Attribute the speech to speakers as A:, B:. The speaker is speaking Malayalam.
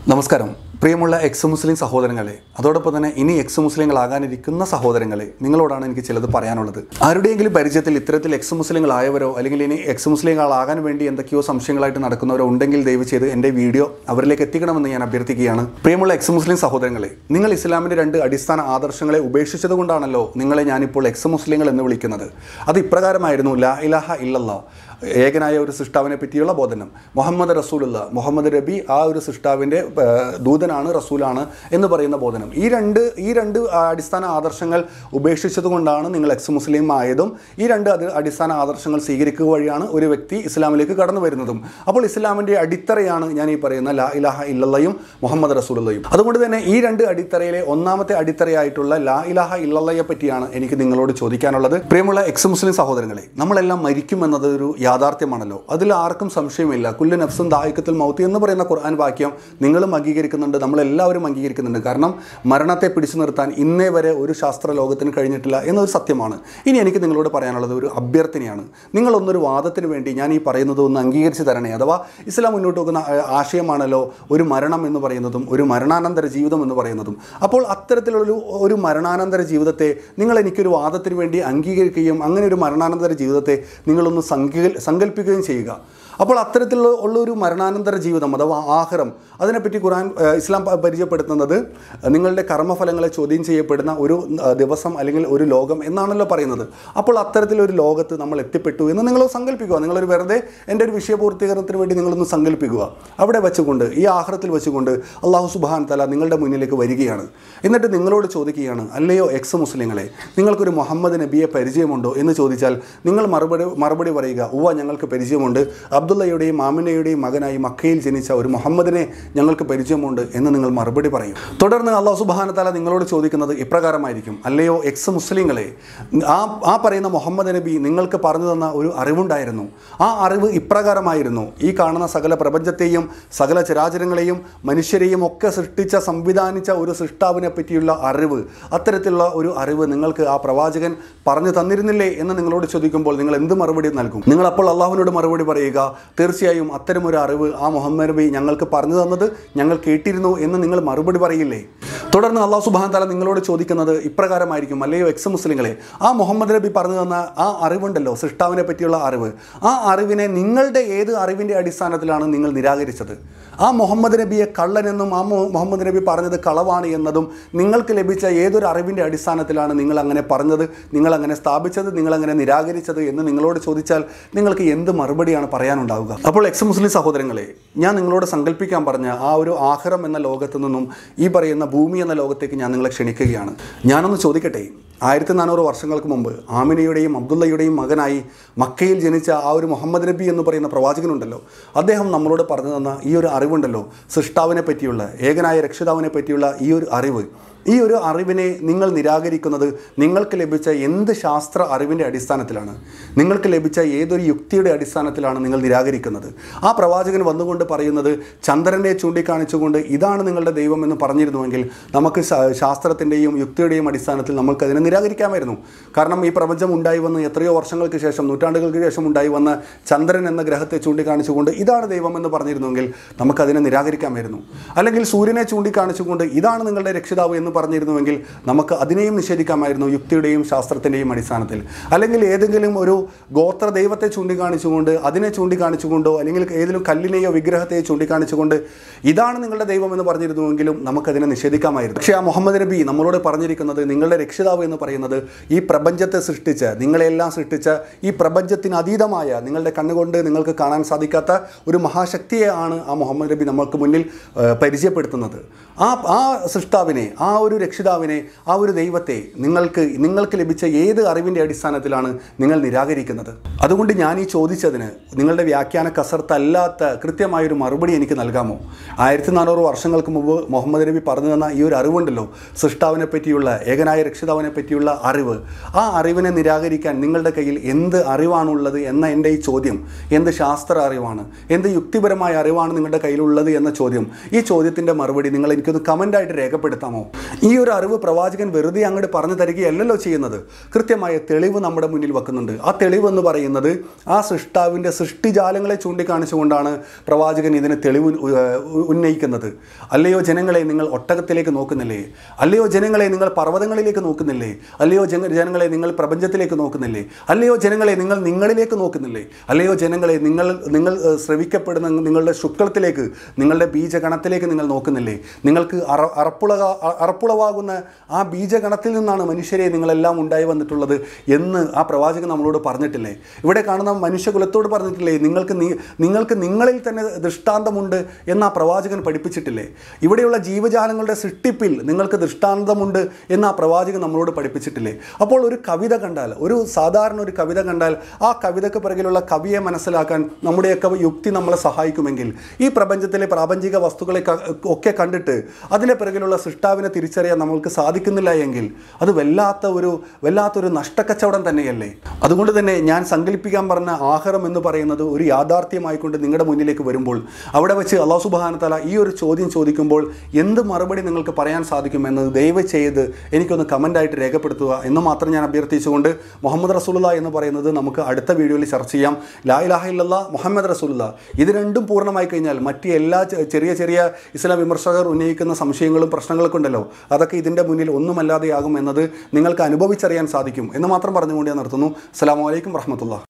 A: നമസ്കാരം പ്രിയമുള്ള എക്സ് മുസ്ലിം സഹോദരങ്ങളെ അതോടൊപ്പം തന്നെ ഇനി എക്സ് മുസ്ലിങ്ങളാകാനിരിക്കുന്ന സഹോദരങ്ങളെ നിങ്ങളോടാണ് എനിക്ക് ചിലത് പറയാനുള്ളത് ആരുടെയെങ്കിലും പരിചയത്തിൽ ഇത്തരത്തിൽ എക്സ് മുസ്ലിങ്ങളായവരോ അല്ലെങ്കിൽ ഇനി എക്സ് മുസ്ലിങ്ങളാകാൻ വേണ്ടി എന്തൊക്കെയോ സംശയങ്ങളായിട്ട് നടക്കുന്നവരോ ഉണ്ടെങ്കിൽ ദയവ് ചെയ്ത് എൻ്റെ വീഡിയോ അവരിലേക്ക് എത്തിക്കണമെന്ന് ഞാൻ അഭ്യർത്ഥിക്കുകയാണ് പ്രിയമുള്ള എക്സ് മുസ്ലിം സഹോദരങ്ങളെ നിങ്ങൾ ഇസ്ലാമിൻ്റെ രണ്ട് അടിസ്ഥാന ആദർശങ്ങളെ ഉപേക്ഷിച്ചത് കൊണ്ടാണല്ലോ നിങ്ങളെ ഞാനിപ്പോൾ എക്സ് മുസ്ലിങ്ങൾ എന്ന് വിളിക്കുന്നത് അത് ഇപ്രകാരമായിരുന്നു ലാ ഇലാഹ ഇല്ലല്ലാ ഏകനായ ഒരു സൃഷ്ടാവിനെ പറ്റിയുള്ള ബോധനം മുഹമ്മദ് റസൂലുള്ള മുഹമ്മദ് നബി ആ ഒരു സൃഷ്ടാവിൻ്റെ ആ, ദൂതനാണ് റസൂലാണ് എന്ന് പറയുന്ന ബോധനം ഈ രണ്ട് ഈ രണ്ട് ആ, അടിസ്ഥാന ആദർശങ്ങൾ ഉപേക്ഷിച്ചത് കൊണ്ടാണ് നിങ്ങൾ എക്സ് മുസ്ലിം ആയതും ഈ രണ്ട് അത് അടിസ്ഥാന ആദർശങ്ങൾ സ്വീകരിക്കുക വഴിയാണ് ഒരു വ്യക്തി ഇസ്ലാമിലേക്ക് കടന്നു വരുന്നതും അപ്പോൾ ഇസ്ലാമിൻ്റെ അടിത്തറയാണ് ഞാൻ ഈ പറയുന്ന ലാ ഇലാഹ ഇല്ലല്ലയും മുഹമ്മദ് റസൂലുള്ളയും അതുകൊണ്ട് തന്നെ ഈ രണ്ട് അടിത്തറയിലെ ഒന്നാമത്തെ അടിത്തറയായിട്ടുള്ള ലാ ഇലാഹ ഇല്ലല്ലയെ പറ്റിയാണ് എനിക്ക് നിങ്ങളോട് ചോദിക്കാനുള്ളത് പ്രിയമുള്ള എക്സ് മുസ്ലിം സഹോദരങ്ങളെ നമ്മളെല്ലാം മരിക്കും എന്നത് ഒരു യാഥാർത്ഥ്യമാണല്ലോ അതിൽ ആർക്കും സംശയമില്ല കുല്ല് നഫ്സും ദായിക്കത്തിൽ മൗത്തി എന്ന് പറയുന്ന ഖുർആൻ വാക്യം നിങ്ങളും അംഗീകരിക്കുന്നുണ്ട് നമ്മളെല്ലാവരും അംഗീകരിക്കുന്നുണ്ട് കാരണം മരണത്തെ പിടിച്ചു നിർത്താൻ ഇന്നേ വരെ ഒരു ശാസ്ത്ര ലോകത്തിന് കഴിഞ്ഞിട്ടില്ല എന്നൊരു സത്യമാണ് ഇനി എനിക്ക് നിങ്ങളോട് പറയാനുള്ളത് ഒരു അഭ്യർത്ഥനയാണ് നിങ്ങളൊന്നൊരു വാദത്തിന് വേണ്ടി ഞാൻ ഈ പറയുന്നത് ഒന്ന് അംഗീകരിച്ച് തരണേ അഥവാ ഇസ്ലാം മുന്നോട്ട് വെക്കുന്ന ആ, ആശയമാണല്ലോ ഒരു മരണം എന്ന് പറയുന്നതും ഒരു മരണാനന്തര ജീവിതം എന്ന് പറയുന്നതും അപ്പോൾ അത്തരത്തിലൊരു ഒരു മരണാനന്തര ജീവിതത്തെ നിങ്ങൾ എനിക്കൊരു വാദത്തിന് വേണ്ടി അംഗീകരിക്കുകയും അങ്ങനെ ഒരു മരണാനന്തര ജീവിതത്തെ നിങ്ങളൊന്ന് സങ്കൽ സങ്കല്പിക്കുകയും ചെയ്യുക അപ്പോൾ അത്തരത്തിലുള്ള ഉള്ള ഒരു മരണാനന്തര ജീവിതം അഥവാ ആഹാരം അതിനെപ്പറ്റി ഖുർആൻ ഏഹ്, ഇസ്ലാം പ- പരിചയപ്പെടുത്തുന്നത് നിങ്ങളുടെ കർമ്മഫലങ്ങളെ ചോദ്യം ചെയ്യപ്പെടുന്ന ഒരു ഏഹ്, ദിവസം അല്ലെങ്കിൽ ഒരു ലോകം എന്നാണല്ലോ പറയുന്നത് അപ്പോൾ അത്തരത്തിലൊരു ലോകത്ത് നമ്മൾ എത്തിപ്പെട്ടു എന്ന് നിങ്ങൾ സങ്കല്പിക്കുക നിങ്ങളൊരു വെറുതെ എൻ്റെ ഒരു വിഷയപൂർത്തീകരണത്തിന് വേണ്ടി നിങ്ങളൊന്ന് സങ്കല്പിക്കുക അവിടെ വെച്ചുകൊണ്ട് ഈ ആഹാരത്തിൽ വെച്ചുകൊണ്ട് അള്ളാഹു സുബാൻ തല നിങ്ങളുടെ മുന്നിലേക്ക് വരികയാണ് എന്നിട്ട് നിങ്ങളോട് ചോദിക്കുകയാണ് അല്ലയോ എക്സ് മുസ്ലിങ്ങളെ നിങ്ങൾക്കൊരു മുഹമ്മദ് നബിയെ പരിചയമുണ്ടോ എന്ന് ചോദിച്ചാൽ നിങ്ങൾ മറുപടി മറുപടി പറയുക ഉവ്വ ഞങ്ങൾക്ക് പരിചയമുണ്ട് അബ്ദുള്ളയുടെയും മാമിനയുടെയും മകനായി മക്കയിൽ ജനിച്ച ഒരു മുഹമ്മദിനെ ഞങ്ങൾക്ക് പരിചയമുണ്ട് എന്ന് നിങ്ങൾ മറുപടി പറയും തുടർന്ന് അള്ളാഹു സുബാന തല നിങ്ങളോട് ചോദിക്കുന്നത് ഇപ്രകാരമായിരിക്കും അല്ലയോ എക്സ് മുസ്ലിങ്ങളെ ആ ആ പറയുന്ന മുഹമ്മദ് നബി നിങ്ങൾക്ക് പറഞ്ഞു തന്ന ഒരു അറിവുണ്ടായിരുന്നു ആ അറിവ് ഇപ്രകാരമായിരുന്നു ഈ കാണുന്ന സകല പ്രപഞ്ചത്തെയും സകല ചരാചരങ്ങളെയും മനുഷ്യരെയും ഒക്കെ സൃഷ്ടിച്ച സംവിധാനിച്ച ഒരു സൃഷ്ടാവിനെ പറ്റിയുള്ള അറിവ് അത്തരത്തിലുള്ള ഒരു അറിവ് നിങ്ങൾക്ക് ആ പ്രവാചകൻ പറഞ്ഞു തന്നിരുന്നില്ലേ എന്ന് നിങ്ങളോട് ചോദിക്കുമ്പോൾ നിങ്ങൾ എന്ത് മറുപടി നൽകും നിങ്ങൾ അപ്പോൾ അള്ളാഹുവിനോട് മറുപടി പറയുക തീർച്ചയായും അത്തരമൊരു അറിവ് ആ മുഹമ്മദ് നബി ഞങ്ങൾക്ക് പറഞ്ഞു തന്നത് ഞങ്ങൾ കേട്ടിരുന്നു എന്ന് നിങ്ങൾ മറുപടി പറയില്ലേ തുടർന്ന് അള്ളാഹു സുബാൻ താല നിങ്ങളോട് ചോദിക്കുന്നത് ഇപ്രകാരമായിരിക്കും അല്ലയോ എക്സ് മുസ്ലിങ്ങളെ ആ മുഹമ്മദ് നബി പറഞ്ഞു തന്ന ആ അറിവുണ്ടല്ലോ സൃഷ്ടാവിനെ പറ്റിയുള്ള അറിവ് ആ അറിവിനെ നിങ്ങളുടെ ഏത് അറിവിൻ്റെ അടിസ്ഥാനത്തിലാണ് നിങ്ങൾ നിരാകരിച്ചത് ആ മുഹമ്മദ് നബിയെ കള്ളനെന്നും ആ മു- മുഹമ്മദ് നബി പറഞ്ഞത് കളവാണ് എന്നതും നിങ്ങൾക്ക് ലഭിച്ച ഏതൊരു അറിവിൻ്റെ അടിസ്ഥാനത്തിലാണ് നിങ്ങൾ അങ്ങനെ പറഞ്ഞത് നിങ്ങൾ അങ്ങനെ സ്ഥാപിച്ചത് നിങ്ങൾ അങ്ങനെ നിരാകരിച്ചത് എന്ന് നിങ്ങളോട് ചോദിച്ചാൽ നിങ്ങൾക്ക് എന്ത് മറുപടിയാണ് പറയാനുണ്ടാവുക അപ്പോൾ എക്സ് മുസ്ലിം സഹോദരങ്ങളെ ഞാൻ നിങ്ങളോട് സങ്കല്പിക്കാൻ പറഞ്ഞ ആ ഒരു ആഹാരം എന്ന ലോകത്ത് നിന്നും ഈ പറയുന്ന ഭൂമി എന്ന ലോകത്തേക്ക് ഞാൻ നിങ്ങളെ ക്ഷണിക്കുകയാണ് ഞാനൊന്ന് ചോദിക്കട്ടെ ആയിരത്തി നാനൂറ് വർഷങ്ങൾക്ക് മുമ്പ് ആമിനയുടെയും അബ്ദുള്ളയുടെയും മകനായി മക്കയിൽ ജനിച്ച ആ ഒരു മുഹമ്മദ് നബി എന്ന് പറയുന്ന പ്രവാചകനുണ്ടല്ലോ അദ്ദേഹം നമ്മളോട് പറഞ്ഞു തന്ന ഈ ഒരു അറിവുണ്ടല്ലോ സൃഷ്ടാവിനെ പറ്റിയുള്ള ഏകനായ രക്ഷിതാവിനെ പറ്റിയുള്ള ഈ ഒരു അറിവ് ഈ ഒരു അറിവിനെ നിങ്ങൾ നിരാകരിക്കുന്നത് നിങ്ങൾക്ക് ലഭിച്ച എന്ത് ശാസ്ത്ര അറിവിൻ്റെ അടിസ്ഥാനത്തിലാണ് നിങ്ങൾക്ക് ലഭിച്ച ഏതൊരു യുക്തിയുടെ അടിസ്ഥാനത്തിലാണ് നിങ്ങൾ നിരാകരിക്കുന്നത് ആ പ്രവാചകൻ വന്നുകൊണ്ട് പറയുന്നത് ചന്ദ്രനെ ചൂണ്ടിക്കാണിച്ചുകൊണ്ട് ഇതാണ് നിങ്ങളുടെ ദൈവം എന്ന് പറഞ്ഞിരുന്നുവെങ്കിൽ നമുക്ക് ശാ- ശാസ്ത്രത്തിൻ്റെയും യുക്തിയുടെയും അടിസ്ഥാനത്തിൽ നമുക്കതിനെ നിരാകരിക്കാമായിരുന്നു കാരണം ഈ പ്രപഞ്ചം ഉണ്ടായി വന്ന് എത്രയോ വർഷങ്ങൾക്ക് ശേഷം നൂറ്റാണ്ടുകൾക്ക് ശേഷം ഉണ്ടായി വന്ന ചന്ദ്രൻ എന്ന ഗ്രഹത്തെ ചൂണ്ടിക്കാണിച്ചുകൊണ്ട് ഇതാണ് ദൈവം എന്ന് പറഞ്ഞിരുന്നുവെങ്കിൽ നമുക്കതിനെ നിരാകരിക്കാമായിരുന്നു അല്ലെങ്കിൽ സൂര്യനെ ചൂണ്ടിക്കാണിച്ചുകൊണ്ട് ഇതാണ് നിങ്ങളുടെ രക്ഷിതാവ് എന്ന് പറഞ്ഞിരുന്നുവെങ്കിൽ നമുക്ക് അതിനെയും നിഷേധിക്കാമായിരുന്നു യുക്തിയുടെയും ശാസ്ത്രത്തിൻ്റെയും അടിസ്ഥാനത്തിൽ അല്ലെങ്കിൽ ഏതെങ്കിലും ഒരു ഗോത്ര ദൈവത്തെ ചൂണ്ടിക്കാണിച്ചുകൊണ്ട് അതിനെ ചൂണ്ടിക്കാണിച്ചുകൊണ്ടോ അല്ലെങ്കിൽ ഏതെങ്കിലും കല്ലിനെയോ വിഗ്രഹത്തെയോ ചൂണ്ടിക്കാണിച്ചുകൊണ്ട് ഇതാണ് നിങ്ങളുടെ ദൈവം എന്ന് പറഞ്ഞിരുന്നുവെങ്കിലും നമുക്കതിനെ നിഷേധിക്കാമായിരുന്നു പക്ഷേ ആ മുഹമ്മദ് നബി നമ്മളോട് പറഞ്ഞിരിക്കുന്നത് നിങ്ങളുടെ രക്ഷിതാവ് എന്ന് പറയുന്നത് ഈ പ്രപഞ്ചത്തെ സൃഷ്ടിച്ച് നിങ്ങളെല്ലാം സൃഷ്ടിച്ച് ഈ പ്രപഞ്ചത്തിന് അതീതമായ നിങ്ങളുടെ കണ്ണുകൊണ്ട് നിങ്ങൾക്ക് കാണാൻ സാധിക്കാത്ത ഒരു മഹാശക്തിയെയാണ് ആ മുഹമ്മദ് നബി നമ്മൾക്ക് മുന്നിൽ ആ, പരിചയപ്പെടുത്തുന്നത് ആ ആ സൃഷ്ടാവിനെ ആ ഒരു രക്ഷിതാവിനെ ആ ഒരു ദൈവത്തെ നിങ്ങൾക്ക് നിങ്ങൾക്ക് ലഭിച്ച ഏത് അറിവിൻ്റെ അടിസ്ഥാനത്തിലാണ് നിങ്ങൾ നിരാകരിക്കുന്നത് അതുകൊണ്ട് ഞാൻ ഈ ചോദിച്ചതിന് നിങ്ങളുടെ വ്യാഖ്യാന കസർത്തല്ലാത്ത കൃത്യമായൊരു മറുപടി എനിക്ക് നൽകാമോ ആയിരത്തി നാനൂറ് വർഷങ്ങൾക്ക് മുമ്പ് മുഹമ്മദ് നബി പറഞ്ഞു തന്ന ഈ ഒരു അറിവുണ്ടല്ലോ സൃഷ്ടാവിനെ പറ്റിയുള്ള ഏകനായ രക്ഷിതാവിനെ പറ്റിയുള്ള അറിവ് ആ അറിവിനെ നിരാകരിക്കാൻ നിങ്ങളുടെ കയ്യിൽ എന്ത് അറിവാണുള്ളത് എന്ന എൻ്റെ ഈ ചോദ്യം എന്ത് ശാസ്ത്ര അറിവാണ് എന്ത് യുക്തിപരമായ അറിവാണ് നിങ്ങളുടെ കയ്യിലുള്ളത് എന്ന ചോദ്യം ഈ ചോദ്യത്തിൻ്റെ മറുപടി നിങ്ങൾ എനിക്കൊന്ന് കമൻ്റായിട്ട് രേഖപ്പെടുത്താമോ ഈ ഒരു അറിവ് പ്രവാചകൻ വെറുതെ അങ്ങോട്ട് പറഞ്ഞു തരികയല്ലല്ലോ ചെയ്യുന്നത് കൃത്യമായ തെളിവ് നമ്മുടെ മുന്നിൽ വെക്കുന്നുണ്ട് ആ തെളിവ് എന്ന് പറയുന്നത് ആ സൃഷ്ടാവിൻ്റെ സൃഷ്ടിജാലങ്ങളെ ചൂണ്ടിക്കാണിച്ചുകൊണ്ടാണ് പ്രവാചകൻ ഇതിന് തെളിവ് ഉ- ഉ- ഉന്നയിക്കുന്നത് അല്ലയോ ജനങ്ങളെ നിങ്ങൾ ഒട്ടകത്തിലേക്ക് നോക്കുന്നില്ലേ അല്ലയോ ജനങ്ങളെ നിങ്ങൾ പർവ്വതങ്ങളിലേക്ക് നോക്കുന്നില്ലേ അല്ലയോ ജന ജനങ്ങളെ നിങ്ങൾ പ്രപഞ്ചത്തിലേക്ക് നോക്കുന്നില്ലേ അല്ലയോ ജനങ്ങളെ നിങ്ങൾ നിങ്ങളിലേക്ക് നോക്കുന്നില്ലേ അല്ലയോ ജനങ്ങളെ നിങ്ങൾ നിങ്ങൾ ഏഹ്, ശ്രവിക്കപ്പെടുന്ന നിങ്ങളുടെ ശുക്ലത്തിലേക്ക് നിങ്ങളുടെ ബീജഗണത്തിലേക്ക് നിങ്ങൾ നോക്കുന്നില്ലേ നിങ്ങൾക്ക് അറ അറപ്പുളക അ- അറപ്പുളവാകുന്ന ആ ബീജഗണത്തിൽ നിന്നാണ് മനുഷ്യരെ നിങ്ങളെല്ലാം ഉണ്ടായി വന്നിട്ടുള്ളത് എന്ന് ആ പ്രവാചകൻ നമ്മളോട് പറഞ്ഞിട്ടില്ലേ ഇവിടെ കാണുന്ന മനുഷ്യകുലത്തോട് പറഞ്ഞിട്ടില്ലേ നിങ്ങൾക്ക് നി- നിങ്ങൾക്ക് നിങ്ങളിൽ തന്നെ ദൃഷ്ടാന്തമുണ്ട് എന്ന് ആ പ്രവാചകൻ പഠിപ്പിച്ചിട്ടില്ലേ ഇവിടെയുള്ള ജീവജാലങ്ങളുടെ സൃഷ്ടിപ്പിൽ നിങ്ങൾക്ക് ദൃഷ്ടാന്തമുണ്ട് എന്ന് ആ പ്രവാചകൻ നമ്മളോട് പഠിപ്പിച്ചിട്ടില്ലേ അപ്പോൾ ഒരു കവിത കണ്ടാൽ ഒരു സാധാരണ ഒരു കവിത കണ്ടാൽ ആ കവിതയ്ക്ക് പിറകിലുള്ള കവിയെ മനസ്സിലാക്കാൻ നമ്മുടെയൊക്കെ യുക്തി നമ്മളെ സഹായിക്കുമെങ്കിൽ ഈ പ്രപഞ്ചത്തിലെ പ്രാപഞ്ചിക വസ്തുക്കളെ ക- ഒക്കെ കണ്ടിട്ട് അതിൻ്റെ പിറകിലുള്ള സൃഷ്ടാവിനെ തിരിച്ചറിയാൻ നമ്മൾക്ക് സാധിക്കുന്നില്ല എങ്കിൽ അത് വല്ലാത്ത ഒരു വല്ലാത്തൊരു നഷ്ടക്കച്ചവടം തന്നെയല്ലേ അതുകൊണ്ട് തന്നെ ഞാൻ സങ്കല്പിക്കാൻ പറഞ്ഞ ആഹാരം എന്ന് പറയുന്നത് ഒരു യാഥാർത്ഥ്യമായിക്കൊണ്ട് നിങ്ങളുടെ മുന്നിലേക്ക് വരുമ്പോൾ അവിടെ വെച്ച് അള്ളാഹു സുബാനത്തല ഈ ഒരു ചോദ്യം ചോദിക്കുമ്പോൾ എന്ത് മറുപടി നിങ്ങൾക്ക് പറയാൻ സാധിക്കുമെന്ന് ദയവ് ചെയ്ത് എനിക്കൊന്ന് കമൻ്റായിട്ട് രേഖപ്പെടുത്തുക എന്ന് മാത്രം ഞാൻ അഭ്യർത്ഥിച്ചുകൊണ്ട് മുഹമ്മദ് റസൂലുള്ള എന്ന് പറയുന്നത് നമുക്ക് അടുത്ത വീഡിയോയിൽ ചർച്ച ചെയ്യാം ലാ ഇലാഹ ഇല്ലല്ലാ മുഹമ്മദ് റസൂലുള്ള ഇത് രണ്ടും പൂർണ്ണമായി കഴിഞ്ഞാൽ മറ്റ് എല്ലാ ചെ- ചെറിയ ചെറിയ ഇസ്ലാം വിമർശകർ ഉന്നയിക്കുന്ന സംശയങ്ങളും പ്രശ്നങ്ങളൊക്കെ ഉണ്ടല്ലോ അതൊക്കെ ഇതിൻ്റെ മുന്നിൽ ഒന്നുമല്ലാതെയാകും എന്നത് നിങ്ങൾക്ക് അനുഭവിച്ചറിയാൻ സാധിക്കും എന്ന് മാത്രം പറഞ്ഞുകൊണ്ട് ഞാൻ നിർത്തുന്നു അസ്സാം വലൈക്കും വറഹമത്തുള്ള